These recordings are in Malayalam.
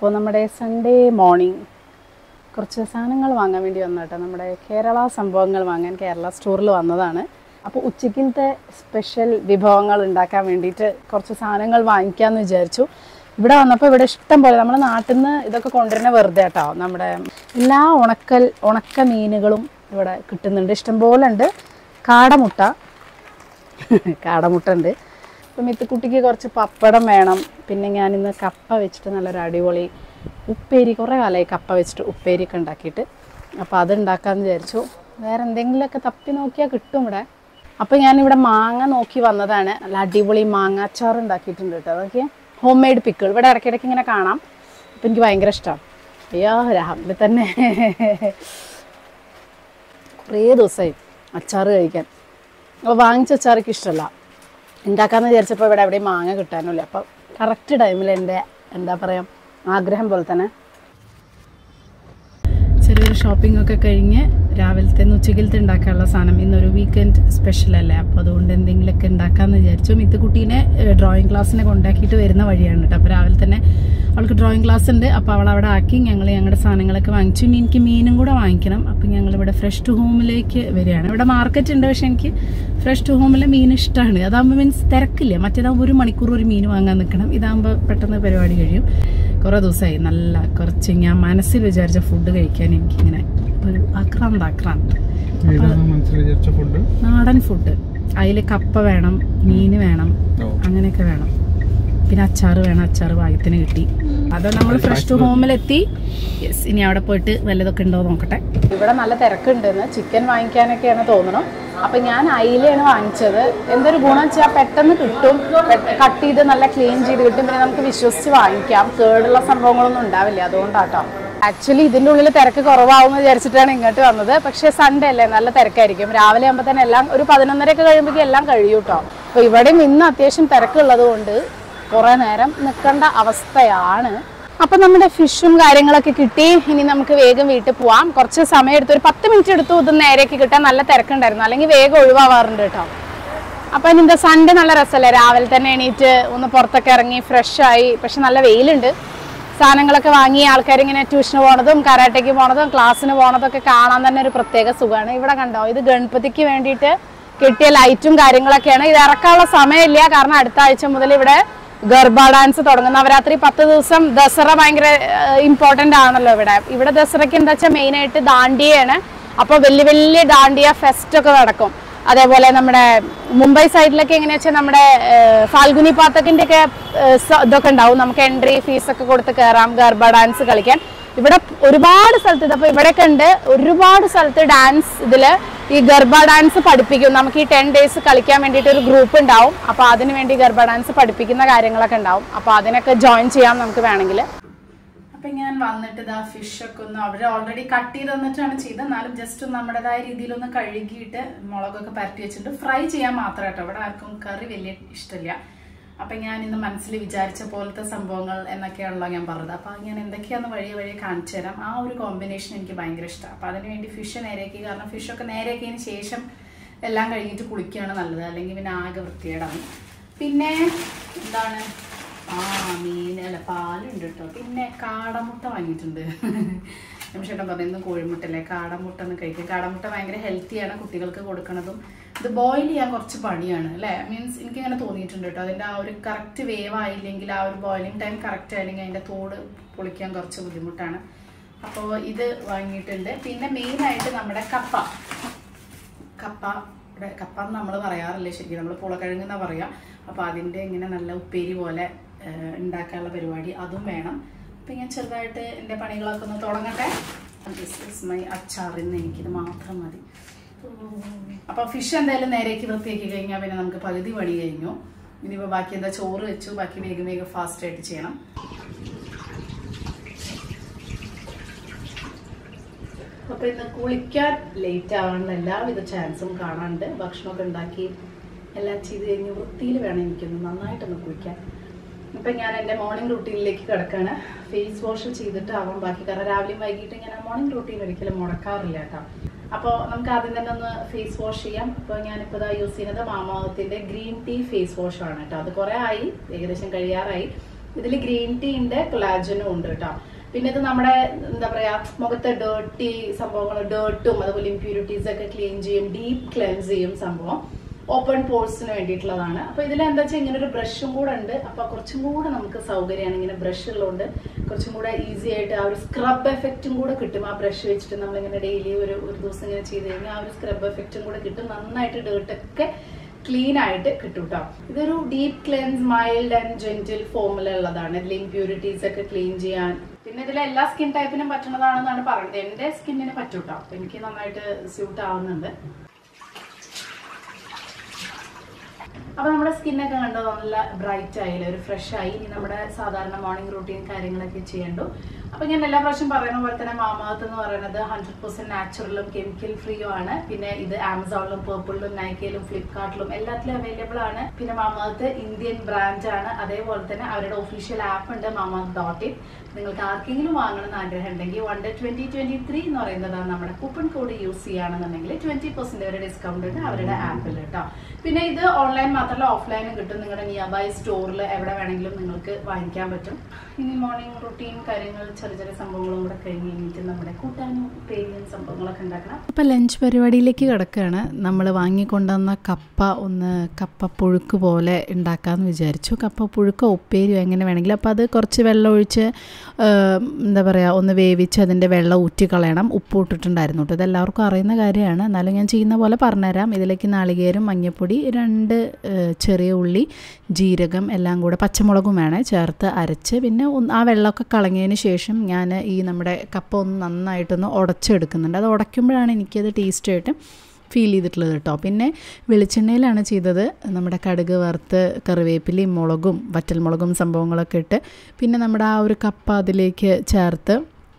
അപ്പോൾ നമ്മുടെ സൺഡേ മോർണിംഗ് കുറച്ച് സാധനങ്ങൾ വാങ്ങാൻ വേണ്ടി വന്നു കേട്ടോ നമ്മുടെ കേരള സംഭവങ്ങൾ വാങ്ങാൻ കേരള സ്റ്റോറിൽ വന്നതാണ് അപ്പോൾ ഉച്ചയ്ക്കലത്തെ സ്പെഷ്യൽ വിഭവങ്ങൾ ഉണ്ടാക്കാൻ വേണ്ടിയിട്ട് കുറച്ച് സാധനങ്ങൾ വാങ്ങിക്കാമെന്ന് വിചാരിച്ചു ഇവിടെ വന്നപ്പോൾ ഇവിടെ ഇഷ്ടം പോലെ നമ്മുടെ നാട്ടിൽ നിന്ന് ഇതൊക്കെ കൊണ്ടുവരുന്ന വെറുതെ കേട്ടോ നമ്മുടെ എല്ലാ ഉണക്കൽ ഉണക്ക മീനുകളും ഇവിടെ കിട്ടുന്നുണ്ട് ഇഷ്ടം പോലെ ഉണ്ട് കാടമുട്ട കാടമുട്ട ഉണ്ട് അപ്പം മിത്തുക്കുട്ടിക്ക് കുറച്ച് പപ്പടം വേണം പിന്നെ ഞാനിന്ന് കപ്പ വെച്ചിട്ട് നല്ലൊരു അടിപൊളി ഉപ്പേരി കുറേ കാലമായി കപ്പ വെച്ചിട്ട് ഉപ്പേരിയൊക്കെ ഉണ്ടാക്കിയിട്ട് അപ്പോൾ അത് ഉണ്ടാക്കാമെന്ന് വിചാരിച്ചു വേറെ എന്തെങ്കിലുമൊക്കെ തപ്പി നോക്കിയാൽ കിട്ടും ഇവിടെ അപ്പോൾ ഞാനിവിടെ മാങ്ങ നോക്കി വന്നതാണ് നല്ല അടിപൊളി മാങ്ങ അച്ചാർ ഉണ്ടാക്കിയിട്ടുണ്ട് കേട്ടോ അതൊക്കെ ഹോം മെയ്ഡ് പിക്കിൾ ഇവിടെ ഇടയ്ക്കിടയ്ക്ക് ഇങ്ങനെ കാണാം അപ്പോൾ എനിക്ക് ഭയങ്കര ഇഷ്ടമാണ് അയ്യോ രാവിലെ തന്നെ കുറേ ദിവസമായി അച്ചാർ കഴിക്കാൻ അപ്പോൾ വാങ്ങിച്ച അച്ചാർക്ക് ഇഷ്ടമല്ല ഉണ്ടാക്കാമെന്ന് വിചാരിച്ചപ്പോൾ ഇവിടെ എവിടെയും മാങ്ങ കിട്ടാനില്ല അപ്പോൾ കറക്റ്റ് ടൈമിൽ എൻ്റെ എന്താ പറയുക ആഗ്രഹം പോലെ തന്നെ ചെറിയൊരു ഷോപ്പിംഗ് ഒക്കെ കഴിഞ്ഞ് രാവിലത്തെ ഉച്ചക്കിലത്തെ ഉണ്ടാക്കാനുള്ള സാധനം ഇന്നൊരു വീക്കെൻഡ് സ്പെഷ്യൽ അല്ലേ അപ്പോൾ അതുകൊണ്ട് എന്തെങ്കിലുമൊക്കെ ഉണ്ടാക്കാമെന്ന് വിചാരിച്ചു മിത്ത് കുട്ടീനെ ഡ്രോയിങ് ക്ലാസ്സിനെ കൊണ്ടാക്കിയിട്ട് വരുന്ന വഴിയാണ് കേട്ടോ അപ്പോൾ രാവിലെ തന്നെ അവൾക്ക് ഡ്രോയിങ് ക്ലാസ് ഉണ്ട് അപ്പോൾ അവൾ അവിടെ ആക്കി ഞങ്ങൾ ഞങ്ങളുടെ സാധനങ്ങളൊക്കെ വാങ്ങിച്ചു ഇനി എനിക്ക് മീനും കൂടെ വാങ്ങിക്കണം അപ്പോൾ ഞങ്ങൾ ഇവിടെ ഫ്രഷ് ടു ഹോമിലേക്ക് വരികയാണ് ഇവിടെ മാർക്കറ്റ് ഉണ്ട് പക്ഷേ എനിക്ക് ഫ്രഷ് ടു ഹോമിലെ മീൻ ഇഷ്ടമാണ് അതാകുമ്പോൾ മീൻസ് തിരക്കില്ല മറ്റേതാകുമ്പോൾ ഒരു മണിക്കൂർ ഒരു മീൻ വാങ്ങാൻ നിൽക്കണം ഇതാകുമ്പോൾ പെട്ടെന്ന് പരിപാടി കഴിയും കുറേ ദിവസമായി നല്ല കുറച്ച് ഞാൻ മനസ്സിൽ വിചാരിച്ച ഫുഡ് കഴിക്കാൻ എനിക്കിങ്ങനെ ഒരു ആക്രാന്ത് ആക്രാന്ത് ഏതാണ് മനസ്സിൽ വിചാരിച്ച ഫുഡ് നാടൻ ഫുഡ് അതിൽ കപ്പ വേണം മീൻ വേണം ഓ. അങ്ങനെയൊക്കെ വേണം പിന്നെ അച്ചാറ് വേണം അച്ചാറ് പാകത്തിന് കിട്ടി അത് നമ്മൾ ഫ്രഷ് ടു ഹോമിലെത്തി യെസ് ഇനി അവിടെ പോയിട്ട് വല്ലതൊക്കെ ഉണ്ടോ നോക്കട്ടെ ഇവിടെ നല്ല തിരക്കുണ്ടെന്ന് ചിക്കൻ വാങ്ങിക്കാനൊക്കെയാണ് തോന്നണം അപ്പൊ ഞാൻ അയിലയാണ് വാങ്ങിച്ചത് എന്തൊരു ഗുണം വെച്ചാൽ പെട്ടെന്ന് കിട്ടും കട്ട് ചെയ്ത് നല്ല ക്ലീൻ ചെയ്ത് കിട്ടും പിന്നെ നമുക്ക് വിശ്വസിച്ച് വാങ്ങിക്കാം കേടുള്ള സംഭവങ്ങളൊന്നും ഉണ്ടാവില്ല അതുകൊണ്ടാട്ടോ ആക്ച്വലി ഇതിന്റെ ഉള്ളിൽ തിരക്ക് കുറവാകുമെന്ന് വിചാരിച്ചിട്ടാണ് ഇങ്ങോട്ട് വന്നത് പക്ഷേ സൺഡേ അല്ലേ നല്ല തിരക്കായിരിക്കും രാവിലെ ആകുമ്പോൾ തന്നെ എല്ലാം ഒരു പതിനൊന്നരയൊക്കെ കഴിയുമ്പോഴേക്കും എല്ലാം കഴിയും കേട്ടോ അപ്പോൾ ഇവിടെയും ഇന്ന് അത്യാവശ്യം തിരക്കുള്ളത് കൊണ്ട് കുറേ നേരം നിൽക്കേണ്ട അവസ്ഥയാണ് അപ്പം നമ്മുടെ ഫിഷും കാര്യങ്ങളൊക്കെ കിട്ടി ഇനി നമുക്ക് വേഗം വീട്ടിൽ പോവാം കുറച്ച് സമയം എടുത്തു ഒരു പത്ത് മിനിറ്റ് എടുത്തു ഇത് നേരേക്ക് കിട്ടാൻ നല്ല തിരക്കുണ്ടായിരുന്നു അല്ലെങ്കിൽ വേഗം ഒഴിവാവാറുണ്ട് കേട്ടോ അപ്പം ഇന്നത്തെ സൺഡേ നല്ല രസമല്ലേ രാവിലെ തന്നെ എണീറ്റ് ഒന്ന് പുറത്തൊക്കെ ഇറങ്ങി ഫ്രഷ് ആയി പക്ഷെ നല്ല വെയിലുണ്ട് സാധനങ്ങളൊക്കെ വാങ്ങി ആൾക്കാർ ഇങ്ങനെ ട്യൂഷന് പോണതും കരാട്ടയ്ക്ക് പോണതും ക്ലാസ്സിന് പോണതൊക്കെ കാണാൻ തന്നെ ഒരു പ്രത്യേക സുഖമാണ് ഇവിടെ കണ്ടോ ഇത് ഗണപതിക്ക് വേണ്ടിയിട്ട് കിട്ടിയ ലൈറ്റും കാര്യങ്ങളൊക്കെയാണ് ഇത് ഇറക്കാനുള്ള സമയമില്ല കാരണം അടുത്ത ആഴ്ച മുതൽ ഇവിടെ ഗർഭ ഡാൻസ് തുടങ്ങും നവരാത്രി പത്ത് ദിവസം ദസറ ഭയങ്കര ഇമ്പോർട്ടന്റ് ആണല്ലോ ഇവിടെ ഇവിടെ ദസറയ്ക്ക് എന്താ വെച്ചാൽ മെയിനായിട്ട് ദാണ്ടിയാണ് അപ്പോൾ വലിയ വലിയ ദാണ്ടിയ ഫെസ്റ്റ് ഒക്കെ നടക്കും അതേപോലെ നമ്മുടെ മുംബൈ സൈഡിലൊക്കെ എങ്ങനെയാ വെച്ചാൽ നമ്മുടെ ഏഹ്, ഫാൽഗുനി പാത്തക്കിന്റെ ഒക്കെ ഏഹ്, സ- ഇതൊക്കെ ഉണ്ടാവും നമുക്ക് എൻട്രി ഫീസ് ഒക്കെ കൊടുത്ത് കയറാം ഗർഭ ഡാൻസ് കളിക്കാൻ ഇവിടെ ഒരുപാട് സ്ഥലത്ത് ഇതപ്പോൾ ഇവിടെയൊക്കെ ഉണ്ട് ഒരുപാട് സ്ഥലത്ത് ഡാൻസ് ഇതിൽ ഈ ഗർഭ ഡാൻസ് പഠിപ്പിക്കും നമുക്ക് ഈ ടെൻ ഡേയ്സ് കളിക്കാൻ വേണ്ടിയിട്ട് ഒരു ഗ്രൂപ്പ് ഉണ്ടാവും അപ്പോൾ അതിന് വേണ്ടി ഗർഭ ഡാൻസ് പഠിപ്പിക്കുന്ന കാര്യങ്ങളൊക്കെ ഉണ്ടാവും അപ്പോൾ അതിനൊക്കെ ജോയിൻ ചെയ്യാം നമുക്ക് വേണമെങ്കിൽ അപ്പൊ ഞാൻ വന്നിട്ട് ഇതാ ഫിഷ് ഒക്കെ ഒന്ന് അവര് ഓൾറെഡി കട്ട് ചെയ്ത് തന്നിട്ടാണ് ചെയ്തത് എന്നാലും ജസ്റ്റ് നമ്മുടേതായ രീതിയിൽ ഒന്ന് കഴുകിയിട്ട് മുളകൊക്കെ പരട്ടി വെച്ചിട്ട് ഫ്രൈ ചെയ്യാൻ മാത്രം കേട്ടോ ഇവിടെ ആർക്കും കറി വലിയ ഇഷ്ടമില്ല അപ്പൊ ഞാൻ ഇന്ന് മനസ്സിൽ വിചാരിച്ച പോലത്തെ സംഭവങ്ങൾ എന്നൊക്കെയാണല്ലോ ഞാൻ പറഞ്ഞത് അപ്പൊ ഞാൻ എന്തൊക്കെയാന്ന് വഴിയെ വഴിയെ കാണിച്ചു തരാം ആ ഒരു കോമ്പിനേഷൻ എനിക്ക് ഭയങ്കര ഇഷ്ടമാണ് അപ്പൊ അതിന് വേണ്ടി ഫിഷ് നേരേക്ക് കാരണം ഫിഷൊക്കെ നേരേക്കിയതിന് ശേഷം എല്ലാം കഴിഞ്ഞിട്ട് കുളിക്കുകയാണ് നല്ലത് അല്ലെങ്കിൽ പിന്നെ ആകെ വൃത്തികേടാണ് പിന്നെ എന്താണ് ആ മീൻ അല്ല പാലുണ്ട് കേട്ടോ പിന്നെ കാടമുട്ട വാങ്ങിയിട്ടുണ്ട് നിമിഷേട്ടൻ പറയുന്നത് കോഴിമുട്ടല്ലേ കാടമുട്ട ഒന്ന് കഴിക്കും കാടമുട്ട ഭയങ്കര ഹെൽത്തിയാണ് കുട്ടികൾക്ക് കൊടുക്കണതും ഇത് ബോയിൽ ചെയ്യാൻ കുറച്ച് പണിയാണ് അല്ലേ മീൻസ് എനിക്ക് അങ്ങനെ തോന്നിയിട്ടുണ്ട് കേട്ടോ അതിൻ്റെ ആ ഒരു കറക്റ്റ് വേവ് ആയില്ലെങ്കിൽ ആ ഒരു ബോയിലിംഗ് ടൈം കറക്റ്റ് ആയില്ലെങ്കിൽ അതിൻ്റെ തോട് പൊളിക്കാൻ കുറച്ച് ബുദ്ധിമുട്ടാണ് അപ്പോൾ ഇത് വാങ്ങിയിട്ടുണ്ട് പിന്നെ മെയിനായിട്ട് നമ്മുടെ കപ്പ കപ്പ ഇവിടെ കപ്പ എന്ന് നമ്മൾ പറയാറില്ല ശരിക്കും നമ്മൾ പുളക്കിഴങ്ങ് എന്നാ പറയാ അപ്പോൾ അതിൻ്റെ ഇങ്ങനെ നല്ല ഉപ്പേരി പോലെ ആ, ഉണ്ടാക്കാനുള്ള പരിപാടി അതും വേണം അപ്പം ഞാൻ ചെറുതായിട്ട് എൻ്റെ പണികളൊക്കെ ഒന്ന് തുടങ്ങട്ടെ ദിസ് ഇസ് മൈ അച്ചാറിന്ന് എനിക്കിത് മാത്രം മതി അപ്പോൾ ഫിഷ് എന്തായാലും നേരേക്ക് വൃത്തിയാക്കി കഴിഞ്ഞാൽ പിന്നെ നമുക്ക് പകുതി പണി കഴിഞ്ഞു ഇനിയിപ്പോൾ ബാക്കി എന്താ ചോറ് വെച്ചു ബാക്കി വേഗം വേഗം ഫാസ്റ്റ് ആയിട്ട് ചെയ്യണം അപ്പൊ ഇന്ന് കുളിക്കാൻ ലേറ്റ് ആവാനുള്ള എല്ലാവിധ ചാൻസും കാണാണ്ട് ഭക്ഷണമൊക്കെ ഉണ്ടാക്കി എല്ലാം ചെയ്ത് കഴിഞ്ഞ് വൃത്തിയിൽ വേണം എനിക്കൊന്ന് നന്നായിട്ടൊന്ന് കുളിക്കാൻ ഇപ്പൊ ഞാൻ എൻ്റെ മോർണിംഗ് റൂട്ടീനിലേക്ക് കിടക്കാണ് ഫേസ് വാഷ് ചെയ്തിട്ട് ആവാം ബാക്കി കാരണം രാവിലെയും വൈകിട്ട് ഞാൻ മോർണിംഗ് റൂട്ടീൻ ഒരിക്കലും മുടക്കാറില്ല കേട്ടോ അപ്പോൾ നമുക്ക് ആദ്യം തന്നെ ഒന്ന് ഫേസ് വാഷ് ചെയ്യാം ഇപ്പോൾ ഞാനിപ്പോൾ ഇതാ യൂസ് ചെയ്യുന്നത് മാമാവത്തിൻ്റെ ഗ്രീൻ ടീ ഫേസ് വാഷ് ആണ് കേട്ടോ അത് കുറേ ആയി ഏകദേശം കഴിയാറായി ഇതിൽ ഗ്രീൻ ടീ ഉണ്ട് കൊളാജനും ഉണ്ട് കേട്ടോ പിന്നെ ഇത് നമ്മുടെ എന്താ പറയാ മുഖത്തെ ഡേർട്ടി സംഭവങ്ങൾ ഡേർട്ടും അതുപോലെ ഇമ്പ്യൂരിറ്റീസ് ഒക്കെ ക്ലീൻ ചെയ്യും ഡീപ്പ് ക്ലെൻസ് ചെയ്യും സംഭവം ഓപ്പൺ പോഴ്സിന് വേണ്ടിയിട്ടുള്ളതാണ് അപ്പൊ ഇതിൽ എന്താ വെച്ചാൽ ഇങ്ങനെ ഒരു ബ്രഷും കൂടെ ഉണ്ട് അപ്പൊ കുറച്ചും കൂടെ നമുക്ക് സൗകര്യമാണ് ഇങ്ങനെ ബ്രഷ് ഉള്ളതുകൊണ്ട് കുറച്ചും കൂടെ ഈസി ആയിട്ട് ആ ഒരു സ്ക്രബ് എഫക്റ്റും കൂടെ കിട്ടും ആ ബ്രഷ് വെച്ചിട്ട് നമ്മൾ ഇങ്ങനെ ഡെയിലി ഒരു ഒരു ദിവസം ഇങ്ങനെ ചെയ്ത് കഴിഞ്ഞാൽ ആ ഒരു സ്ക്രബ് എഫക്റ്റും കൂടെ കിട്ടും നന്നായിട്ട് ഡേർട്ടൊക്കെ ക്ലീൻ ആയിട്ട് കിട്ടും കേട്ടോ ഇതൊരു deep cleanse mild and gentle ഫോമിലുള്ളതാണ് ഇതിൽ ഇമ്പ്യൂരിറ്റീസ് ഒക്കെ ക്ലീൻ ചെയ്യാൻ പിന്നെ ഇതിൽ എല്ലാ സ്കിൻ ടൈപ്പിനും പറ്റുന്നതാണെന്നാണ് പറയുന്നത് എന്റെ സ്കിന്നിന് പറ്റും കേട്ടോ അപ്പൊ എനിക്ക് നന്നായിട്ട് സ്യൂട്ട് ആവുന്നുണ്ട് അപ്പൊ നമ്മുടെ സ്കിന്നൊക്കെ കണ്ടോ നല്ല ബ്രൈറ്റ് ആയില്ലേ ഒരു ഫ്രഷ് ആയി ഇനി നമ്മുടെ സാധാരണ മോർണിംഗ് റൂട്ടീൻ കാര്യങ്ങളൊക്കെ ചെയ്യണ്ടു അപ്പൊ ഞാൻ എല്ലാ പ്രാവശ്യം പറയുന്ന പോലെ തന്നെ മാമാകത്ത് എന്ന് പറയുന്നത് ഹൺഡ്രഡ് പെർസെന്റ് നാച്ചുറലും കെമിക്കൽ ഫ്രീയും ആണ് പിന്നെ ഇത് ആമസോണിലും പേർപ്പിളിലും നൈക്കയിലും ഫ്ലിപ്കാർട്ടിലും എല്ലാത്തിലും അവൈലബിൾ ആണ് പിന്നെ മാമാകത്ത് ഇന്ത്യൻ ബ്രാൻഡ് ആണ് അതേപോലെ തന്നെ അവരുടെ ഒഫീഷ്യൽ ആപ്പ് ഉണ്ട് മാമാകത്ത് ഡോട്ട് ഇൻ നിങ്ങൾക്ക് ആർക്കെങ്കിലും വാങ്ങണം എന്ന് ആഗ്രഹം ഉണ്ടെങ്കിൽ one day twenty twenty three എന്ന് പറയുന്നതാണ് നമ്മുടെ കൂപ്പൺ കോഡ് യൂസ് ചെയ്യുകയാണെന്നുണ്ടെങ്കിൽ ട്വന്റി പെർസെന്റ് വരെ ഡിസ്കൗണ്ട് ഉണ്ട് അവരുടെ ആപ്പിൽ കേട്ടോ പിന്നെ ഇത് ഓൺലൈൻ മാത്രമല്ല ഓഫ്ലൈനും കിട്ടും നിങ്ങളുടെ നിയർ ബൈ സ്റ്റോറിൽ എവിടെ വേണമെങ്കിലും നിങ്ങൾക്ക് വാങ്ങിക്കാൻ പറ്റും ഇനി മോർണിംഗ് റുട്ടീൻ കാര്യങ്ങൾ ചെറിയ ചെറിയ സംഭവങ്ങളും കൂടെ കഴിഞ്ഞ് കഴിഞ്ഞിട്ട് നമ്മുടെ കൂട്ടാനും പേരിയും സംഭവങ്ങളൊക്കെ ഉണ്ടാക്കണം അപ്പോൾ ലഞ്ച് പരിപാടിയിലേക്ക് കിടക്കുകയാണ് നമ്മൾ വാങ്ങിക്കൊണ്ടുവന്ന കപ്പ ഒന്ന് കപ്പ പുഴുക്ക് പോലെ ഉണ്ടാക്കാമെന്ന് വിചാരിച്ചു കപ്പ പുഴുക്കോ ഉപ്പേരിയോ എങ്ങനെ വേണമെങ്കിലും അപ്പോൾ അത് കുറച്ച് വെള്ളം ഒഴിച്ച് ആ, എന്താ പറയുക ഒന്ന് വേവിച്ച് അതിൻ്റെ വെള്ളം ഊറ്റി കളയണം ഉപ്പ് ഇട്ടിട്ടുണ്ടായിരുന്നു കേട്ടോ ഇതെല്ലാവർക്കും അറിയുന്ന കാര്യമാണ് എന്നാലും ഞാൻ ചെയ്യുന്ന പോലെ പറഞ്ഞുതരാം ഇതിലേക്ക് നാളികേരം മഞ്ഞൾപ്പൊടി രണ്ട് ആ, ചെറിയ ഉള്ളി ജീരകം എല്ലാം കൂടെ പച്ചമുളകും വേണേ ചേർത്ത് അരച്ച് പിന്നെ ഒന്ന് ആ വെള്ളമൊക്കെ കളഞ്ഞതിന് ശേഷം ഞാൻ ഈ നമ്മുടെ കപ്പ ഒന്ന് നന്നായിട്ടൊന്ന് ഉടച്ചെടുക്കുന്നുണ്ട് അത് ഉടയ്ക്കുമ്പോഴാണ് എനിക്കത് ടേസ്റ്റായിട്ട് ഫീൽ ചെയ്തിട്ടുള്ളത് കേട്ടോ പിന്നെ വെളിച്ചെണ്ണയിലാണ് ചെയ്തത് നമ്മുടെ കടുക് വറുത്ത് കറിവേപ്പിലയും മുളകും വറ്റൽമുളകും സംഭവങ്ങളൊക്കെ ഇട്ട് പിന്നെ നമ്മുടെ ആ ഒരു കപ്പ അതിലേക്ക് ചേർത്ത്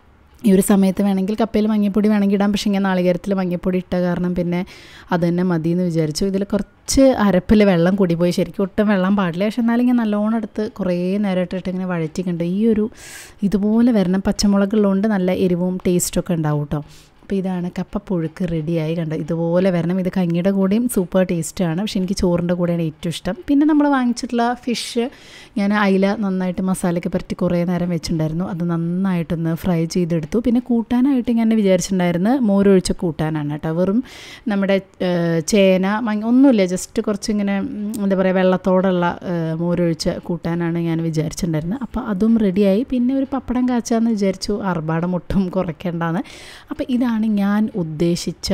ഈ ഒരു സമയത്ത് വേണമെങ്കിൽ കപ്പയിൽ മഞ്ഞൾപ്പൊടി വേണമെങ്കിൽ ഇടാം പക്ഷേ ഇങ്ങനെ നാളികേരത്തിൽ മഞ്ഞൾപ്പൊടി ഇട്ട കാരണം പിന്നെ അത് തന്നെ മതി എന്ന് വിചാരിച്ചു ഇതിൽ കുറച്ച് അരപ്പിൽ വെള്ളം കൂടി പോയി ശരിക്കും ഒട്ടും വെള്ളം പാടില്ല പക്ഷെ എന്നാലും ഇങ്ങനെ നല്ലോണം എടുത്ത് കുറേ നേരം ഇട്ടിട്ട് ഇങ്ങനെ വഴറ്റിക്കണ്ട് ഈ ഒരു ഇതുപോലെ വരണം പച്ചമുളകുള്ളതുകൊണ്ട് നല്ല എരിവും ടേസ്റ്റും ഒക്കെ ഉണ്ടാവും കേട്ടോ അപ്പോൾ ഇതാണ് കപ്പ പുഴുക്ക് റെഡിയായി കണ്ടോ ഇതുപോലെ വരണം ഇത് കഞ്ഞിയുടെ കൂടെയും സൂപ്പർ ടേസ്റ്റാണ് പക്ഷേ എനിക്ക് ചോറിൻ്റെ കൂടെയാണ് ഏറ്റവും ഇഷ്ടം പിന്നെ നമ്മൾ വാങ്ങിച്ചിട്ടുള്ള ഫിഷ് ഞാൻ അയില നന്നായിട്ട് മസാലയൊക്കെ പുരട്ടി കുറേ നേരം വെച്ചിട്ടുണ്ടായിരുന്നു അത് നന്നായിട്ടൊന്ന് ഫ്രൈ ചെയ്തെടുത്തു പിന്നെ കൂട്ടാനായിട്ട് ഞാൻ വിചാരിച്ചിട്ടുണ്ടായിരുന്നു മോരൊഴിച്ച കൂട്ടാനാണ് കേട്ടോ വെറും നമ്മുടെ ഏഹ്, ചേന മങ്ങ ഒന്നുമില്ല ജസ്റ്റ് കുറച്ചിങ്ങനെ ഉം, എന്താ പറയുക വെള്ളത്തോടുള്ള ഏഹ്, മോരൊഴിച്ച കൂട്ടാനാണ് ഞാൻ വിചാരിച്ചിട്ടുണ്ടായിരുന്നത് അപ്പോൾ അതും റെഡിയായി പിന്നെ ഒരു പപ്പടം കാച്ചാന്ന് വിചാരിച്ചു അർബാടം ഒട്ടും കുറയ്ക്കേണ്ടാന്ന് അപ്പോൾ ഇതാണ് ഞാൻ ഉദ്ദേശിച്ച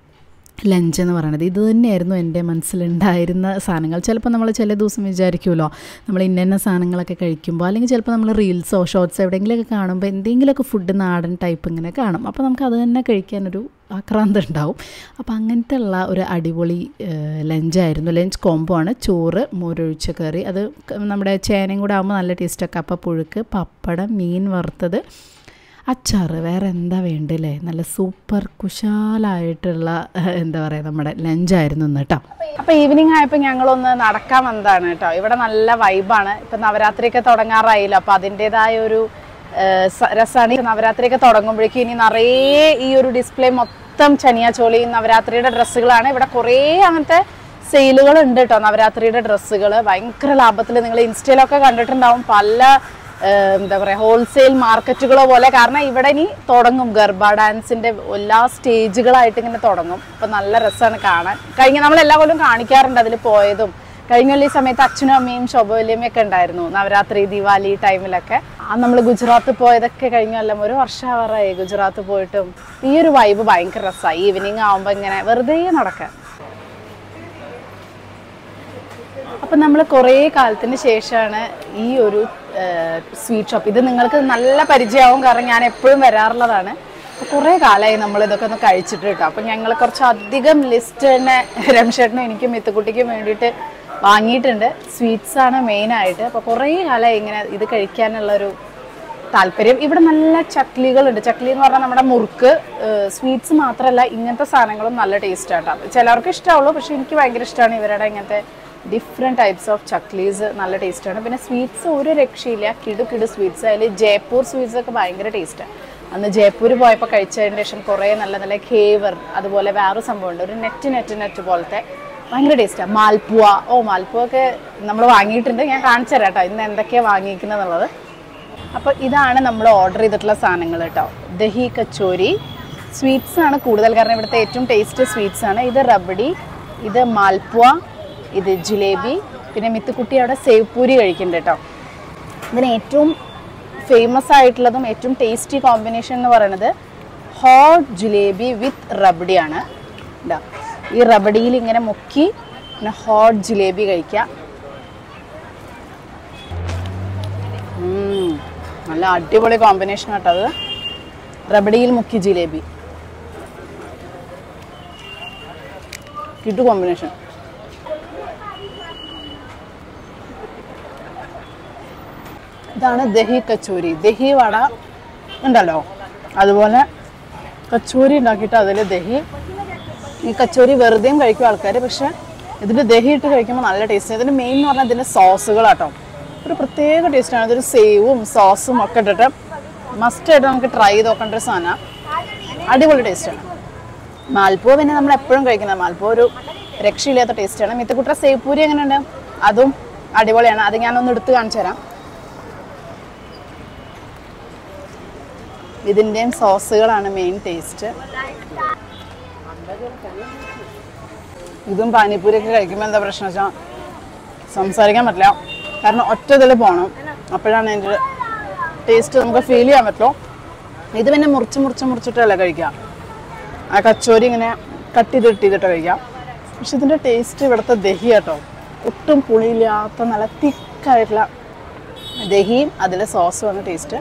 ലഞ്ച് എന്ന് പറയുന്നത് ഇത് തന്നെയായിരുന്നു എൻ്റെ മനസ്സിലുണ്ടായിരുന്ന സാധനങ്ങൾ ചിലപ്പോൾ നമ്മൾ ചില ദിവസം വിചാരിക്കുമല്ലോ നമ്മൾ ഇന്ന ഇന്ന സാധനങ്ങളൊക്കെ കഴിക്കുമ്പോൾ അല്ലെങ്കിൽ ചിലപ്പോൾ നമ്മൾ റീൽസോ ഷോർട്സോ എവിടെയെങ്കിലുമൊക്കെ കാണുമ്പോൾ എന്തെങ്കിലുമൊക്കെ ഫുഡ് നാടൻ ടൈപ്പ് ഇങ്ങനെ കാണും അപ്പോൾ നമുക്ക് അത് തന്നെ കഴിക്കാനൊരു ആക്രാന്തം ഉണ്ടാവും അപ്പോൾ അങ്ങനത്തെ ഉള്ള ഒരു അടിപൊളി ലഞ്ചായിരുന്നു ലഞ്ച് കോംബോ ആണ് ചോറ് മോരൊഴിച്ച കറി അത് ക- നമ്മുടെ ചേനയും കൂടെ ആകുമ്പോൾ നല്ല ടേസ്റ്റൊക്കെ അപ്പം പുഴുക്ക് പപ്പടം മീൻ വറുത്തത് അച്ചാറ് വേറെ എന്താ വേണ്ടല്ലേ നല്ല സൂപ്പർ കുശാലായിട്ടുള്ള ഏഹ്, എന്താ പറയുക നമ്മുടെ ലഞ്ചായിരുന്നു ഇന്ന് കേട്ടോ അപ്പൊ ഈവനിങ് ആയപ്പോ ഞങ്ങളൊന്ന് നടക്കാൻ വന്നതാണ് കേട്ടോ ഇവിടെ നല്ല വൈബാണ് ഇപ്പൊ നവരാത്രിയൊക്കെ തുടങ്ങാറായില്ല അപ്പൊ അതിൻ്റെതായ ഒരു രസമാണ് നവരാത്രിയൊക്കെ തുടങ്ങുമ്പോഴേക്കും ഇനി നിറയെ ഈ ഒരു ഡിസ്പ്ലേ മൊത്തം ചനിയാച്ചോളിയും നവരാത്രിയുടെ ഡ്രസ്സുകളാണ് ഇവിടെ കുറേ അങ്ങനത്തെ സെയിലുകൾ ഉണ്ട് കേട്ടോ നവരാത്രിയുടെ ഡ്രസ്സുകൾ ഭയങ്കര ലാഭത്തിൽ നിങ്ങൾ ഇൻസ്റ്റയിലൊക്കെ കണ്ടിട്ടുണ്ടാവും പല ഏഹ് എന്താ പറയാ ഹോൾസെയിൽ മാർക്കറ്റുകളോ പോലെ കാരണം ഇവിടെ ഇനി തുടങ്ങും ഗർഭ ഡാൻസിന്റെ എല്ലാ സ്റ്റേജുകളായിട്ട് ഇങ്ങനെ തുടങ്ങും അപ്പൊ നല്ല രസമാണ് കാണാൻ കഴിഞ്ഞ നമ്മൾ എല്ലാ കൊല്ലം കാണിക്കാറുണ്ട് അതിൽ പോയതും കഴിഞ്ഞ കൊല്ലം ഈ സമയത്ത് അച്ഛനും അമ്മയും ശോഭവല്യമ്മയും ഒക്കെ ഉണ്ടായിരുന്നു നവരാത്രി ദിവാലി ടൈമിലൊക്കെ ആ നമ്മൾ ഗുജറാത്ത് പോയതൊക്കെ കഴിഞ്ഞ കൊല്ലം ഒരു വർഷമാവാറായി ഗുജറാത്ത് പോയിട്ടും ഈ ഒരു വൈബ് ഭയങ്കര രസമായി ഈവനിങ് ആവുമ്പോൾ ഇങ്ങനെ വെറുതെ നടക്കാൻ അപ്പം നമ്മൾ കുറേ കാലത്തിന് ശേഷമാണ് ഈ ഒരു സ്വീറ്റ് ഷോപ്പ് ഇത് നിങ്ങൾക്ക് നല്ല പരിചയമാവും കാരണം ഞാൻ എപ്പോഴും വരാറുള്ളതാണ് അപ്പോൾ കുറേ കാലമായി നമ്മൾ ഇതൊക്കെ ഒന്ന് കഴിച്ചിട്ട് കേട്ടോ അപ്പം ഞങ്ങൾ കുറച്ച് അധികം ലിസ്റ്റ് തന്നെ രംഷേട്ടനും എനിക്കും മിത്തുക്കുട്ടിക്കും വേണ്ടിയിട്ട് വാങ്ങിയിട്ടുണ്ട് സ്വീറ്റ്സ് ആണ് മെയിനായിട്ട് അപ്പോൾ കുറേ കാലമായി ഇങ്ങനെ ഇത് കഴിക്കാനുള്ളൊരു താല്പര്യം ഇവിടെ നല്ല ചക്ലികളുണ്ട് ചക്ലി എന്ന് പറഞ്ഞാൽ നമ്മുടെ മുറുക്ക് സ്വീറ്റ്സ് മാത്രമല്ല ഇങ്ങനത്തെ സാധനങ്ങളും നല്ല ടേസ്റ്റ് ആട്ടോ ചിലർക്ക് ഇഷ്ടമുള്ളൂ പക്ഷെ എനിക്ക് ഭയങ്കര ഇഷ്ടമാണ് ഇവരുടെ ഇങ്ങനത്തെ ഡിഫറെൻറ്റ് ടൈപ്സ് ഓഫ് ചക്ലീസ് നല്ല ടേസ്റ്റാണ് പിന്നെ സ്വീറ്റ്സ് ഒരു രക്ഷയില്ല കിടു കിടു സ്വീറ്റ്സ് അതിൽ ജയ്പൂർ സ്വീറ്റ്സ് ഒക്കെ ഭയങ്കര ടേസ്റ്റാണ് അന്ന് ജയ്പൂർ പോയപ്പോൾ കഴിച്ചതിന് ശേഷം കുറേ നല്ല നല്ല ഖേവർ അതുപോലെ വേറൊരു സംഭവമുണ്ട് ഒരു നെറ്റ് നെറ്റ് നെറ്റ് പോലത്തെ ഭയങ്കര ടേസ്റ്റാണ് മാൽപ്പുവ ഓ മാൽപ്പുവ ഒക്കെ നമ്മൾ വാങ്ങിയിട്ടുണ്ട് ഞാൻ കാണിച്ചു തരാം കേട്ടോ ഇന്ന് എന്തൊക്കെയാണ് വാങ്ങിയിരിക്കുന്നത് എന്നുള്ളത് അപ്പോൾ ഇതാണ് നമ്മൾ ഓർഡർ ചെയ്തിട്ടുള്ള സാധനങ്ങൾ കേട്ടോ ദഹി കച്ചോരി സ്വീറ്റ്സ് ആണ് കൂടുതൽ കാരണം ഇവിടുത്തെ ഏറ്റവും ടേസ്റ്റ് സ്വീറ്റ്സ് ആണ് ഇത് റബഡി ഇത് മാൽപ്പുവ ഇത് ജിലേബി പിന്നെ മിത്തുക്കുട്ടി അവിടെ സേവ് പൂരി കഴിക്കുന്നുണ്ട് കേട്ടോ ഇതിന് ഏറ്റവും ഫേമസ് ആയിട്ടുള്ളതും ഏറ്റവും ടേസ്റ്റി കോമ്പിനേഷൻ എന്ന് പറയുന്നത് ഹോട്ട് ജിലേബി വിത്ത് റബഡിയാണ് ഇതാ ഈ റബഡിയിൽ ഇങ്ങനെ മുക്കി പിന്നെ ഹോട്ട് ജിലേബി കഴിക്കുക ഉം, നല്ല അടിപൊളി കോമ്പിനേഷൻ ആട്ടോ അത് റബഡിയിൽ മുക്കി ജിലേബി കിട്ടു കോമ്പിനേഷൻ ഇതാണ് ദഹി കച്ചൂരി ദഹി വട ഉണ്ടല്ലോ അതുപോലെ കച്ചൂരി ഉണ്ടാക്കിയിട്ട് അതിൽ ദഹി ഈ കച്ചോരി വെറുതെയും കഴിക്കും ആൾക്കാർ പക്ഷെ ഇതിൽ ദഹി ഇട്ട് കഴിക്കുമ്പോൾ നല്ല ടേസ്റ്റ് ഇതിൻ്റെ മെയിൻ എന്ന് പറഞ്ഞാൽ ഇതിൻ്റെ സോസുകളാട്ടോ ഒരു പ്രത്യേക ടേസ്റ്റാണ് ഇതൊരു സേവും സോസും ഒക്കെ ഇട്ടിട്ട് മസ്റ്റായിട്ട് നമുക്ക് ട്രൈ ചെയ്ത് നോക്കേണ്ട ഒരു സാധനം അടിപൊളി ടേസ്റ്റാണ് മാൽപ്പുവ പിന്നെ നമ്മൾ എപ്പോഴും കഴിക്കുന്നത് മാൽപ്പുവ ഒരു രക്ഷയില്ലാത്ത ടേസ്റ്റാണ് മിത്തക്കുട്ട സേവ് പൂരി എങ്ങനെയുണ്ട് അതും അടിപൊളിയാണ് അത് ഞാനൊന്ന് എടുത്ത് കാണിച്ചു തരാം ഇതിൻ്റെയും സോസുകളാണ് മെയിൻ ടേസ്റ്റ് ഇതും പാനിപ്പൂരിയൊക്കെ കഴിക്കുമ്പോൾ എന്താ പ്രശ്നം വെച്ചാൽ സംസാരിക്കാൻ പറ്റില്ല കാരണം ഒറ്റ ഇതിൽ പോകണം അപ്പോഴാണ് അതിൻ്റെ ടേസ്റ്റ് നമുക്ക് ഫീൽ ചെയ്യാൻ പറ്റുള്ളൂ ഇത് പിന്നെ മുറിച്ച് മുറിച്ച് മുറിച്ചിട്ടല്ല കഴിക്കുക ആ കച്ചോരി ഇങ്ങനെ കട്ട് ചെയ്ത് ഇട്ട് ചെയ്തിട്ട് കഴിക്കാം പക്ഷെ ഇതിൻ്റെ ടേസ്റ്റ് ഇവിടുത്തെ ദഹി കേട്ടോ ഒട്ടും പുളിയില്ലാത്ത നല്ല തിക്കായിട്ടുള്ള ദഹിയും അതിലെ സോസുമാണ് ടേസ്റ്റ്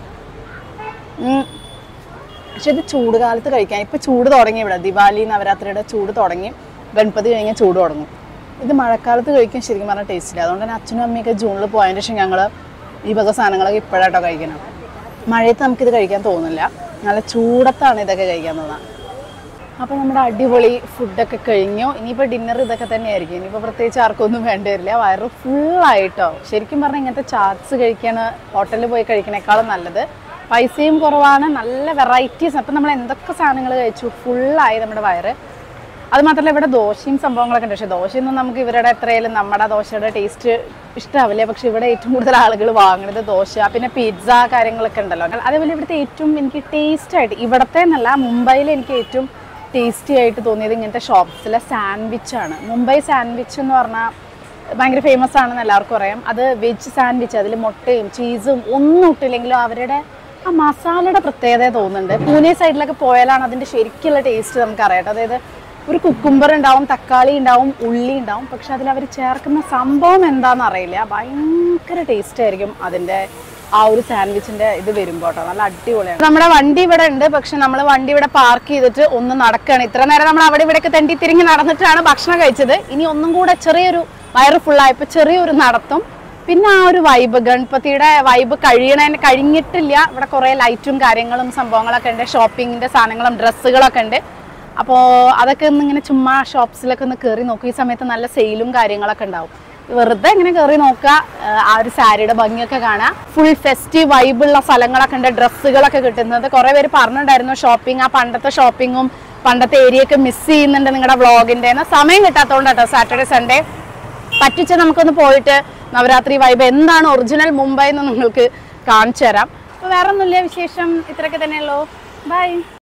പക്ഷെ ഇത് ചൂട് കാലത്ത് കഴിക്കാൻ ഇപ്പൊ ചൂട് തുടങ്ങി ഇവിടെ ദിവാലി നവരാത്രിയുടെ ചൂട് തുടങ്ങി ഗണപതി കഴിഞ്ഞാൽ ചൂട് തുടങ്ങും ഇത് മഴക്കാലത്ത് കഴിക്കാൻ ശരിക്കും പറഞ്ഞാൽ ടേസ്റ്റ് ഇല്ല അതുകൊണ്ട് തന്നെ അച്ഛനും അമ്മയൊക്കെ ജൂണിൽ പോയതിന് ശേഷം ഞങ്ങൾ ഈ വക സാധനങ്ങളൊക്കെ ഇപ്പോഴാട്ടോ കഴിക്കണം മഴയത്ത് നമുക്കിത് കഴിക്കാൻ തോന്നില്ല നല്ല ചൂടത്താണ് ഇതൊക്കെ കഴിക്കാൻ തോന്നുക അപ്പോൾ നമ്മുടെ അടിപൊളി ഫുഡൊക്കെ കഴിഞ്ഞു ഇനിയിപ്പോൾ ഡിന്നർ ഇതൊക്കെ തന്നെയായിരിക്കും ഇനിയിപ്പോൾ പ്രത്യേകിച്ച് ആർക്കൊന്നും വേണ്ടി വരില്ല വയറ് ഫുള്ളായിട്ടോ ശരിക്കും പറഞ്ഞാൽ ഇങ്ങനത്തെ ചാറ്റ്സ് കഴിക്കാൻ ഹോട്ടലിൽ പോയി കഴിക്കണേക്കാളും നല്ലത് പൈസയും കുറവാണ് നല്ല വെറൈറ്റീസ് അപ്പം നമ്മൾ എന്തൊക്കെ സാധനങ്ങൾ കഴിച്ചു ഫുള്ളായി നമ്മുടെ വയറ് അത് മാത്രമല്ല ഇവിടെ ദോശയും സംഭവങ്ങളൊക്കെ ഉണ്ട് പക്ഷേ ദോശയൊന്നും നമുക്ക് ഇവരുടെ എത്രയായാലും നമ്മുടെ ദോശയുടെ ടേസ്റ്റ് ഇഷ്ടമാവില്ല പക്ഷെ ഇവിടെ ഏറ്റവും കൂടുതൽ ആളുകൾ വാങ്ങുന്നത് ദോശ പിന്നെ പിസ്സ കാര്യങ്ങളൊക്കെ ഉണ്ടല്ലോ അതേപോലെ ഇവിടുത്തെ ഏറ്റവും എനിക്ക് ടേസ്റ്റ് ആയിട്ട് ഇവിടത്തെ എന്നല്ല മുംബൈയിൽ എനിക്ക് ഏറ്റവും ടേസ്റ്റി ആയിട്ട് തോന്നിയത് ഇങ്ങനത്തെ ഷോപ്സിലെ സാൻഡ്വിച്ചാണ് മുംബൈ സാൻഡ്വിച്ച് എന്ന് പറഞ്ഞാൽ ഭയങ്കര ഫേമസ് ആണെന്ന് എല്ലാവർക്കും അറിയാം അത് വെജ് സാൻഡ്വിച്ച് അതിൽ മുട്ടയും ചീസും ഒന്നും ഇട്ടില്ലെങ്കിലും അവരുടെ ആ മസാലയുടെ പ്രത്യേകത തോന്നുന്നുണ്ട് പൂനെ സൈഡിലൊക്കെ പോയാലാണ് അതിൻ്റെ ശരിക്കുള്ള ടേസ്റ്റ് നമുക്ക് അറിയാം അതായത് ഒരു കുക്കുംബർ ഉണ്ടാവും തക്കാളി ഉണ്ടാവും ഉള്ളി ഉണ്ടാവും പക്ഷെ അതിൽ അവർ ചേർക്കുന്ന സംഭവം എന്താണെന്ന് അറിയില്ല ഭയങ്കര ടേസ്റ്റ് ആയിരിക്കും അതിൻ്റെ ആ ഒരു സാൻഡ്വിച്ചിന്റെ ഇത് വരുമ്പോൾ കേട്ടോ നല്ല അടിപൊളിയാണ് നമ്മുടെ വണ്ടി ഇവിടെ ഉണ്ട് പക്ഷെ നമ്മൾ വണ്ടി ഇവിടെ പാർക്ക് ചെയ്തിട്ട് ഒന്ന് നടക്കുകയാണ് ഇത്ര നേരം നമ്മൾ അവിടെ ഇവിടെയൊക്കെ തെണ്ടി തിരിഞ്ഞ് നടന്നിട്ടാണ് ഭക്ഷണം കഴിച്ചത് ഇനി ഒന്നും കൂടെ ചെറിയൊരു വയറ് ഫുള്ളായപ്പോൾ ചെറിയൊരു നടത്തും പിന്നെ ആ ഒരു വൈബ് ഗണപതിയുടെ വൈബ് കഴിയണതിന് കഴിഞ്ഞിട്ടില്ല ഇവിടെ കുറേ ലൈറ്റും കാര്യങ്ങളും സംഭവങ്ങളൊക്കെ ഉണ്ട് ഷോപ്പിങ്ങിന്റെ സാധനങ്ങളും ഡ്രസ്സുകളൊക്കെ ഉണ്ട് അപ്പോൾ അതൊക്കെ ഒന്ന് ഇങ്ങനെ ചുമ്മാ ഷോപ്സിലൊക്കെ ഒന്ന് കയറി നോക്കും ഈ സമയത്ത് നല്ല സെയിലും കാര്യങ്ങളൊക്കെ ഉണ്ടാവും വെറുതെ ഇങ്ങനെ കയറി നോക്കുക ആഹ് ആ ഒരു സാരിയുടെ ഭംഗിയൊക്കെ കാണാം ഫുൾ ഫെസ്റ്റീവ് വൈബുള്ള സ്ഥലങ്ങളൊക്കെ ഉണ്ട് ഡ്രസ്സുകളൊക്കെ കിട്ടുന്നത് കുറേ പേര് പറഞ്ഞിട്ടുണ്ടായിരുന്നു ഷോപ്പിംഗ് ആ പണ്ടത്തെ ഷോപ്പിങ്ങും പണ്ടത്തെ ഏരിയ ഒക്കെ മിസ് ചെയ്യുന്നുണ്ട് നിങ്ങളുടെ വ്ളോഗിന്റെ എന്നാൽ സമയം കിട്ടാത്തതുകൊണ്ട് കേട്ടോ സാറ്റർഡേ സൺഡേ പറ്റിച്ച് നമുക്കൊന്ന് പോയിട്ട് നവരാത്രി വൈബ് എന്താണ് ഒറിജിനൽ മുംബൈ എന്ന് നിങ്ങൾക്ക് കാണിച്ചു തരാം അപ്പോൾ വേറെ ഒന്നുമില്ല വിശേഷം ഇത്രയൊക്കെ തന്നെയുള്ളൂ ബൈ